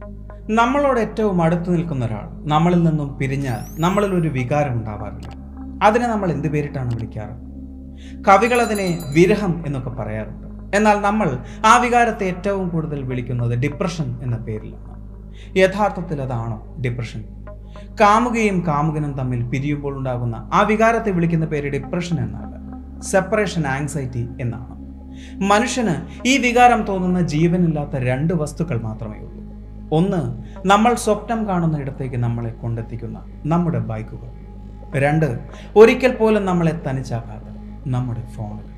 നമ്മളോട് ഏറ്റവും അടുത്ത് നിൽക്കുന്ന ഒരാൾ നമ്മളിൽ നിന്നും പിരിഞ്ഞാൽ നമ്മളിൽ ഒരു വികാരം ഉണ്ടാവാറില്ല അതിനെ നമ്മൾ എന്ത് പേരിട്ടാണ് വിളിക്കാറ് കവികൾ അതിനെ വിരഹം എന്നൊക്കെ പറയാറുണ്ട് എന്നാൽ നമ്മൾ ആ വികാരത്തെ ഏറ്റവും കൂടുതൽ വിളിക്കുന്നത് ഡിപ്രഷൻ എന്ന പേരിലാണ് യഥാർത്ഥത്തിൽ അതാണോ ഡിപ്രഷൻ കാമുകയും കാമുകനും തമ്മിൽ പിരിയുമ്പോൾ ഉണ്ടാകുന്ന ആ വികാരത്തെ വിളിക്കുന്ന പേര് ഡിപ്രഷൻ എന്നല്ല സെപ്പറേഷൻ ആങ്സൈറ്റി എന്നാണ് മനുഷ്യന് ഈ വികാരം തോന്നുന്ന ജീവനില്ലാത്ത രണ്ട് വസ്തുക്കൾ മാത്രമേ ഉള്ളൂ ഒന്ന് നമ്മൾ സ്വപ്നം കാണുന്ന ഇടത്തേക്ക് നമ്മളെ കൊണ്ടെത്തിക്കുന്ന നമ്മുടെ ബൈക്കുകൾ രണ്ട് ഒരിക്കൽ പോലും നമ്മളെ തനിച്ചാക്കാത്ത നമ്മുടെ ഫോണുകൾ